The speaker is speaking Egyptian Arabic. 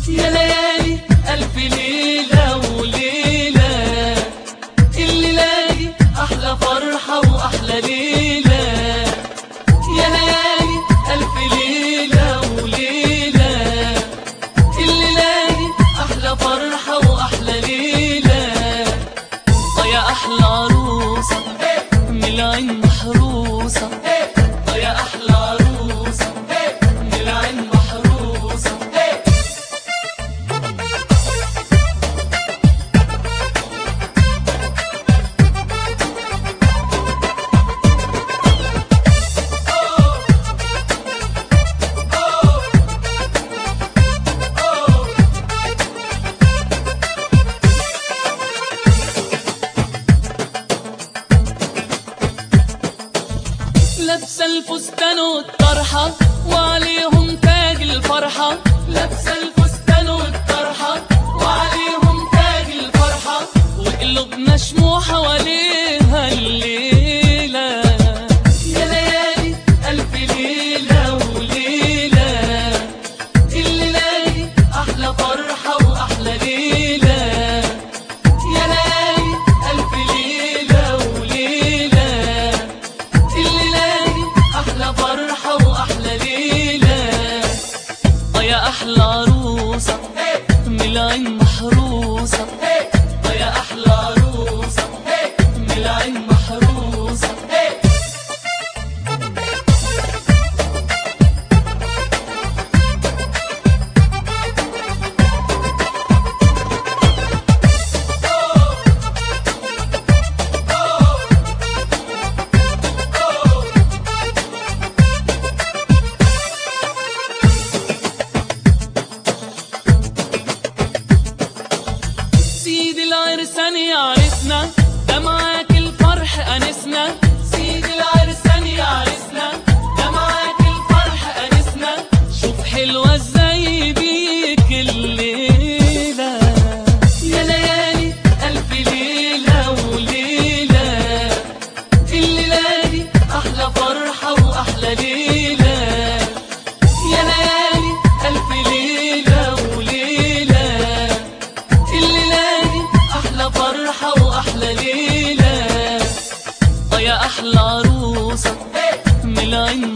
يا ليالي ألف ليلة وليلة الليلة دي أحلى فرحة وأحلى ليلة يا ليالي ألف ليلة وليلة الليلة دي أحلى فرحة وأحلى ليلة آه يا أحلى عروسة من العين محروسة آه يا أحلى عروسة من العين محروسة لابسه الفستان والطرحه وعليهم تاج الفرحه لابسه الفستان والطرحه وعليهم تاج الفرحه وقلوبنا شموع حواليها الليله يا ليالي الف ليله وليله الليله دي احلى فرحه واحلى ليله يا ليالي الف ليله وليله الليلة دي أحلى فرحة وأحلى ليلة آه يا أحلى عروسة من العين محروسة آه يا أحلى عروسة من العين محروسة سيد العرسان يا عرسنا ده معاك الفرح أنسنا سيد العرسان يا عرسنا ده معاك الفرح أنسنا شوف حلوة ازاي بيك الليلة يا ليالي ألف ليلة وليلة الليلة دي أحلى فرحة وأحلى ليلة يا ليالي ألف ليلة وليلة الليلة دي أحلى فرحة وأحلى ليلة آه يا أحلى عروسة من العين